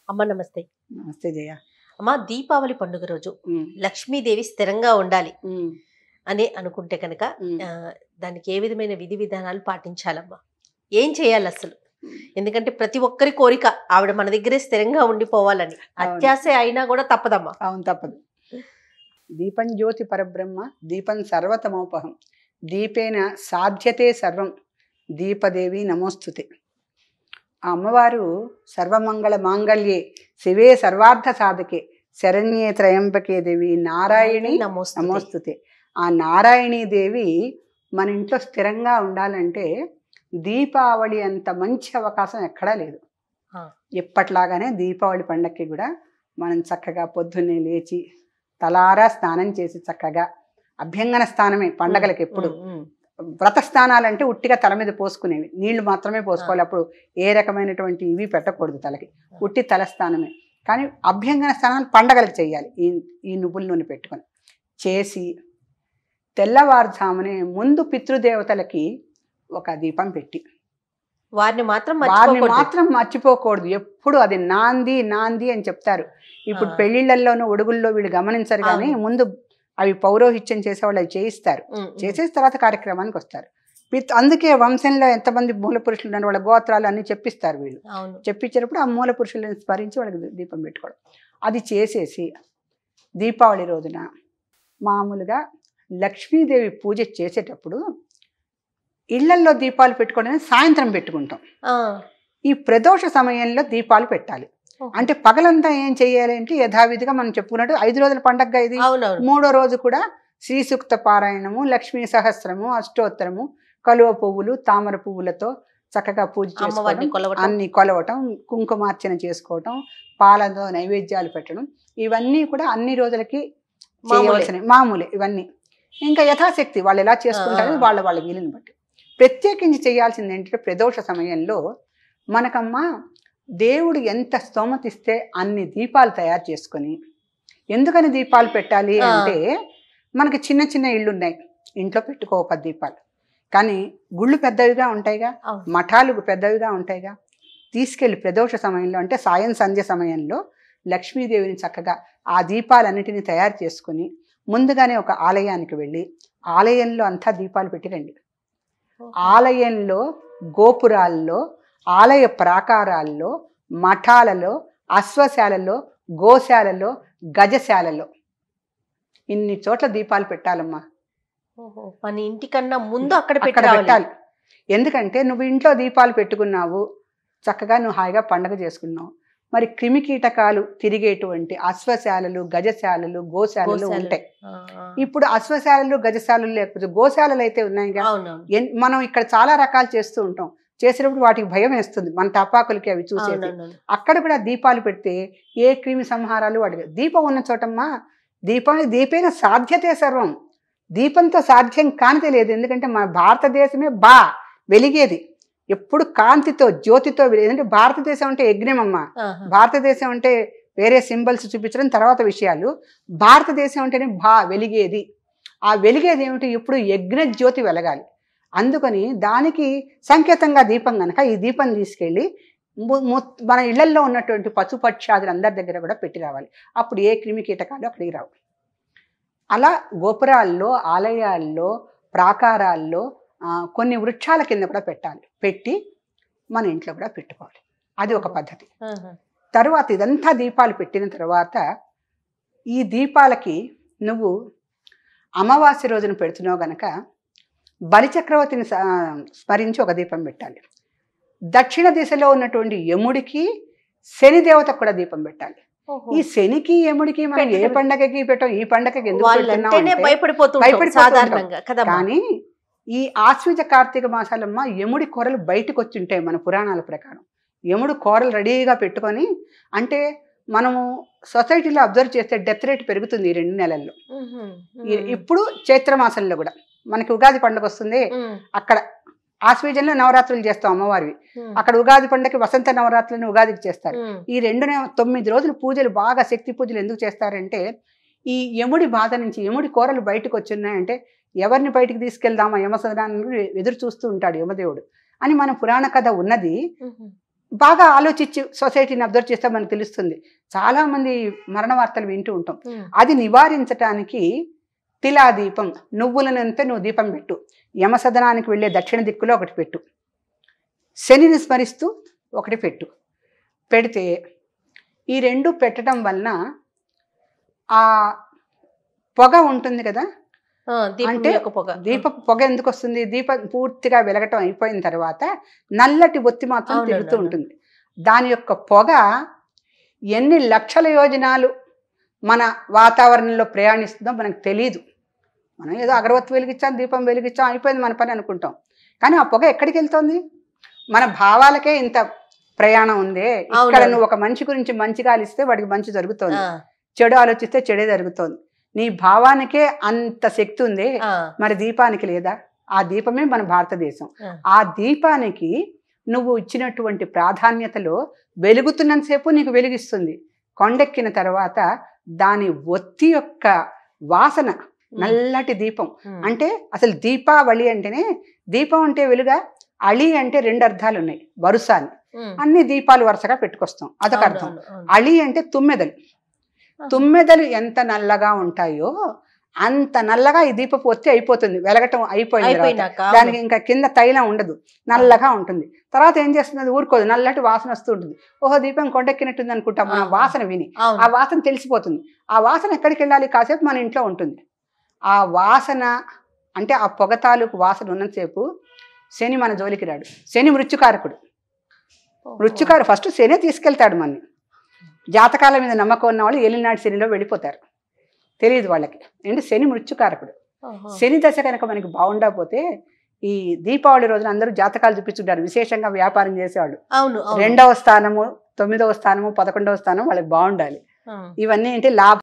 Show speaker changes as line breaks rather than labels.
అమ్మ నమస్తే
నమస్తే జయ
అమ్మ దీపావళి పండుగ రోజు
ఉమ్,
లక్ష్మీదేవి స్థిరంగా ఉండాలి
ఉమ్,
అని అనుకుంటే కనుక
ఉమ్.
ఆ, దానికి ఏ విధమైన విధి విధానాలు పాటించాలమ్మా ఏం చేయాలి అసలు ఎందుకంటే ప్రతి ఒక్కరి కోరిక ఆవిడ మన దగ్గరే స్థిరంగా ఉండిపోవాలని అత్యాశ అయినా కూడా తప్పదమ్మా
అవును తప్పదు దీపం జ్యోతి పరబ్రహ్మ దీపం సర్వతమోపహం దీపేన సాధ్యతే సర్వం దీపదేవి నమోస్తుతే ఆ అమ్మవారు సర్వమంగళ మాంగళ్యే శివే సర్వార్థ సాధకే శరణ్యే త్రయంబకే దేవి నారాయణి
నమోస్తుతే.
నమోస్తుతే ఆ నారాయణీ దేవి మన ఇంట్లో స్థిరంగా ఉండాలంటే దీపావళి అంత మంచి అవకాశం ఎక్కడా లేదు
ఆ.
ఎప్పట్లాగానే దీపావళి పండక్కి కూడా మనం చక్కగా పొద్దున్నే లేచి తలారా స్నానం చేసి చక్కగా అభ్యంగన స్నానమే పండగలకి ఎప్పుడు
ఉమ్, ఉమ్.
వ్రత స్నానాలంటే ఉట్టిగా తల మీద పోసుకునేవి నీళ్లు మాత్రమే పోసుకోవాలి అప్పుడు ఏ రకమైనటువంటి ఇవి పెట్టకూడదు తలకి ఉట్టి తల స్నానమే కానీ అభ్యంగన స్నానాలు పండగలకు చేయాలి ఈ ఈ నువ్వుల నూనె పెట్టుకొని చేసి తెల్లవారుజామునే ముందు పితృదేవతలకి ఒక దీపం పెట్టి
వారిని మాత్రం
వారిని
మర్చిపోకూడదు.
మాత్రం మర్చిపోకూడదు ఎప్పుడు అది నాంది నాంది అని చెప్తారు ఇప్పుడు
ఆ.
పెళ్లిళ్లలోనూ ఒడుగుల్లో వీళ్ళు గమనించరు కానీ
అవును.
ముందు అవి పౌరోహిత్యం చేసే వాళ్ళు అవి చేయిస్తారు
ఉమ్, ఉమ్.
చేసేసిన తర్వాత కార్యక్రమానికి వస్తారు పిత్ అందుకే వంశంలో ఎంతమంది మూల పురుషులు ఉన్నారు వాళ్ళ గోత్రాలు అన్ని చెప్పిస్తారు వీళ్ళు
అవును
చెప్పించేటప్పుడు ఆ మూల పురుషులను స్మరించి వాళ్ళకి దీ- దీపం పెట్టుకోవడం అది చేసేసి దీపావళి రోజున మామూలుగా లక్ష్మీదేవి పూజ చేసేటప్పుడు ఇళ్లల్లో దీపాలు పెట్టుకోవడం సాయంత్రం పెట్టుకుంటాం
ఆ,
ఈ ప్రదోష సమయంలో దీపాలు పెట్టాలి
ఓహో.
అంటే పగలంతా ఏం చేయాలి అంటే యథావిధిగా మనం చెప్పుకున్నట్టు ఐదు రోజుల పండగ ఇది
అవునవును
మూడో రోజు కూడా శ్రీ సూక్త పారాయణము లక్ష్మీ సహస్రము అష్టోత్తరము కలువ పువ్వులు తామర పువ్వులతో చక్కగా పూజ
అమ్మవారిని
చేసుకోవడం
కొలవటం
అన్ని కొలవటం కుంకుమార్చన చేసుకోవటం పాలతో నైవేద్యాలు పెట్టడం ఇవన్నీ కూడా అన్ని రోజులకి
మామూలే.
చేయవలసిన మామూలే ఇవన్నీ ఇంకా యథాశక్తి వాళ్ళు ఎలా చేసుకుంటారో
ఆ.
వాళ్ళ వాళ్ళ వీలుని బట్టి ప్రత్యేకించి చేయాల్సింది ఏంటంటే ప్రదోష సమయంలో మనకమ్మ దేవుడు ఎంత స్తోమత ఇస్తే అన్ని దీపాలు తయారు చేసుకొని ఎందుకని దీపాలు పెట్టాలి
ఆ.
అంటే మనకి చిన్న చిన్న ఇళ్ళు ఉన్నాయి ఇంట్లో పెట్టుకో పది దీపాలు కానీ గుళ్ళు పెద్దవిగా ఉంటాయిగా
అవును.
మఠాలు పెద్దవిగా ఉంటాయిగా తీసుకెళ్ళి ప్రదోష సమయంలో అంటే సాయం సంధ్య సమయంలో లక్ష్మీదేవిని చక్కగా ఆ దీపాలన్నిటిని తయారు చేసుకుని ముందుగానే ఒక ఆలయానికి వెళ్ళి ఆలయంలో అంతా దీపాలు పెట్టి రండి ఆలయంలో గోపురాల్లో ఆలయ ప్రాకారాల్లో మఠాలలో అశ్వశాలలో గోశాలలో గజశాలలో ఇన్ని చోట్ల దీపాలు పెట్టాలమ్మా
ఓహో, మన ఇంటికన్నా ముందు అక్కడ
అక్కడ
పెట్టాలి
పెట్టాలి ఎందుకంటే నువ్వు ఇంట్లో దీపాలు పెట్టుకున్నావు చక్కగా నువ్వు హాయిగా పండగ చేసుకున్నావు మరి క్రిమి కీటకాలు తిరిగేటువంటి అశ్వశాలలు గజశాలలు గోశాలలు
గోశాలలు.
ఉంటాయి
ఆ, ఆ.
ఇప్పుడు అశ్వశాలలు గజశాలలు లేకపోతే గోశాలలు అయితే ఉన్నాయిగా
అవునవును
ఎన్- మనం ఇక్కడ చాలా రకాలు చేస్తూ ఉంటాం చేసినప్పుడు వాటికి భయం వేస్తుంది మన టపాకులకి అవి చూసేది
అవునవును
అక్కడ కూడా దీపాలు పెడితే ఏ క్రిమి సంహారాలు వాటి దీపం ఉన్న చోటమ్మా దీపం దీపైన సాధ్యతే సర్వం దీపంతో సాధ్యం కానితే లేదు ఎందుకంటే మన భారతదేశమే బా వెలిగేది ఎప్పుడు కాంతితో జ్యోతితో వెలిగేది అంటే భారతదేశం అంటే యజ్ఞమమ్మా
ఆహా.
భారతదేశం అంటే వేరే సింబల్స్ చూపించడం తర్వాత విషయాలు భారతదేశం అంటేనే బా వెలిగేది ఆ వెలిగేది ఏమిటి ఇప్పుడు యజ్ఞ జ్యోతి వెలగాలి అందుకని దానికి సంకేతంగా దీపం కనుక ఈ దీపం తీసుకెళ్ళి ము- ము- మన ఇళ్లల్లో ఉన్నటువంటి పశుపక్షాదులు అందరి దగ్గర కూడా పెట్టి రావాలి అప్పుడు ఏ క్రిమి కీటకాలు అక్కడికి రావు అలా గోపురాల్లో ఆలయాల్లో ప్రాకారాల్లో ఆ, కొన్ని వృక్షాల కింద కూడా పెట్టాలి పెట్టి మన ఇంట్లో కూడా పెట్టుకోవాలి అది ఒక పద్ధతి
ఆహా.
తరువాత ఇదంతా దీపాలు పెట్టిన తర్వాత ఈ దీపాలకి నువ్వు అమావాస్య రోజున పెడుతున్నావు గనక బలిచక్రవర్తిని స- స్మరించి ఒక దీపం పెట్టాలి దక్షిణ దిశలో ఉన్నటువంటి యముడికి శని దేవతకు కూడా దీపం పెట్టాలి
ఓహో.
ఈ శనికి యముడికి మనం ఏ
పెట్టడం.
పండగకి పెట్టాం ఈ పండగకి ఎందుకు పెడుతున్నాం
వాళ్ళంటేనే
అంటే,
భయపడిపోతుంటాం
భయపడిపోతూ
సాధారణంగా కదమ్మా
కానీ ఈ ఆశ్వీజ కార్తీక మాసాలమ్మ యముడి కూరలు బయటకు వచ్చి ఉంటాయి మన పురాణాల ప్రకారం యముడు కూరలు రెడీగా పెట్టుకొని అంటే మనము సొసైటీలో అబ్జర్వ్ చేస్తే డెత్ రేట్ పెరుగుతుంది ఈ రెండు నెలల్లో
ఉహు,
ఈ-
ఉహు,
ఇప్పుడు చైత్ర మాసంలో కూడా మనకి ఉగాది పండుగ వస్తుంది
ఉహు,
అక్కడ ఆశ్వీజంలో నవరాత్రులు చేస్తాం అమ్మవారివి
ఉహు,
అక్కడ ఉగాది పండుగకి వసంత నవరాత్రులను ఉగాదికి చేస్తారు
ఉహు.
ఈ రెండు నె- తొమ్మిది రోజులు పూజలు బాగా శక్తి పూజలు ఎందుకు చేస్తారంటే ఈ యముడి బాధ నుంచి యముడి కూరలు బయటకు వచ్చున్నాయంటే ఎవరిని బయటికి తీసుకెళ్దామా యమసదనాన్ని ఎదురు చూస్తూ ఉంటాడు యమదేవుడు అని మన పురాణ కథ ఉన్నది
ఉహు.
బాగా ఆలోచించి సొసైటీని అబ్జర్వ్ చేస్తే మనకు తెలుస్తుంది చాలా మంది మరణ వార్తలు వింటూ ఉంటాం
ఉమ్.
అది నివారించటానికి తిలా దీపం నువ్వులనంతే నువ్వు దీపం పెట్టు యమసదనానికి వెళ్ళే దక్షిణ దిక్కులో ఒకటి పెట్టు శనిని స్మరిస్తూ ఒకటి పెట్టు పెడితే ఈ రెండు పెట్టడం వలన ఆ పొగ ఉంటుంది కదా
ఆ, దీపం
అంటే
యొక్క పొగ
దీప పొగ ఎందుకు వస్తుంది దీపం పూర్తిగా వెలగటం అయిపోయిన తర్వాత నల్లటి ఒత్తి మాత్రం
అవునండి,
తిరుగుతూ
అవును.
ఉంటుంది దాని యొక్క పొగ ఎన్ని లక్షల యోజనాలు మన వాతావరణంలో ప్రయాణిస్తుందో మనకు తెలియదు మనం ఏదో అగరవత్తి వెలిగించాం దీపం వెలిగించాం అయిపోయింది మన పని అనుకుంటాం కానీ ఆ పొగ ఎక్కడికి వెళ్తోంది మన భావాలకే ఇంత ప్రయాణం ఉందే ఇక్కడ
అవునవును.
నువ్వు ఒక మనిషి గురించి మంచిగా ఆలిస్తే వాడికి మంచి జరుగుతోంది
ఆ,
చెడు ఆలోచిస్తే చెడే జరుగుతోంది నీ భావానికే అంత శక్తి ఉంది
ఆ,
మరి దీపానికి లేదా ఆ దీపమే మన భారతదేశం
ఆ.
ఆ దీపానికి నువ్వు ఇచ్చినటువంటి ప్రాధాన్యతలో వెలుగుతున్నంతసేపు నీకు వెలిగిస్తుంది కొండెక్కిన తర్వాత దాని ఒత్తి యొక్క వాసన నల్లటి దీపం
ఉమ్.
అంటే అసలు దీపావళి అంటేనే దీపం అంటే వెలుగా అళి అంటే రెండు అర్థాలు ఉన్నాయి వరుస అని
ఉమ్.
అన్ని దీపాలు వరుసగా పెట్టుకొస్తాం అదొక
అవును,
అర్థం
అవును, అవును.
అళి అంటే తుమ్మెదలు
ఆహా.
తుమ్మెదలు ఎంత నల్లగా ఉంటాయో అంత నల్లగా ఈ దీపపు ఒత్తి అయిపోతుంది వెలగటం అయిపోయిన తర్వాత
అయిపోయినాక
దానికి ఇంకా కింద తైలం ఉండదు నల్లగా ఉంటుంది తర్వాత ఏం చేస్తుంది అది ఊరుకోదు నల్లటి వాసన వస్తూ ఉంటుంది ఓహో దీపం కొండెక్కినట్టుంది అనుకుంటాం మనం
ఆహా.
వాసన విని
అవును.
ఆ వాసన తెలిసిపోతుంది ఆ వాసన ఎక్కడికి వెళ్ళాలి కాసేపు మన ఇంట్లో ఉంటుంది ఆ వాసన అంటే ఆ పొగ తాలూకు వాసన ఉన్నంతసేపు శని మన జోలికి రాడు శని మృత్యుకారకుడు మృత్యుకారు ఫస్ట్ శనే తీసుకెళ్తాడు మనని జాతకాల మీద నమ్మకం ఉన్న వాళ్ళు ఏలినాటి శనిలో వెళ్ళిపోతారు తెలియదు వాళ్ళకి ఏంటి శని మృత్యుకారకుడు
ఓహో.
శని దశ కనుక మనకి బాగుండకపోతే ఈ దీపావళి రోజున అందరూ జాతకాలు చూపించుంటారు విశేషంగా వ్యాపారం చేసేవాళ్ళు
అవును అవును
రెండవ స్థానము తొమ్మిదవ స్థానము పదకొండవ స్థానం వాళ్ళకి బాగుండాలి
ఆ.
ఇవన్నీ ఏంటి లాభ